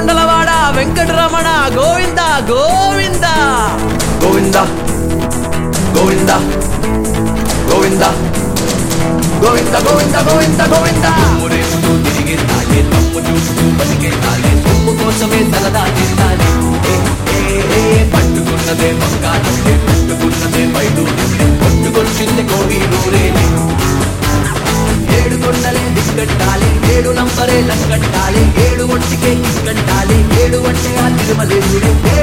కొండలవాడ వెంకటరమణ గోవింద గోవింద గోవింద గోవింద గోవింద గోవింద గోవింద గోవింద గోవింద ఊరేస్తూ తిరిగి తాగే తప్పు చూస్తూ బతికే తాగే సొమ్ము కోసమే సరదా తీస్తానే ఏ, ఏ, ఏ, పట్టుకున్నదే బంగారమే పట్టుకున్నదే బయటూరే కొట్టుకొచ్చింది కోహినూరే ఏడు కొండలే దిక్కట్టాలి ఏడు నంబరే లక్కట్టాలి ఏడు ఒంటికే కిక్కట్టాలి ఏడు అంటే ఆ తిరుమలేరుడే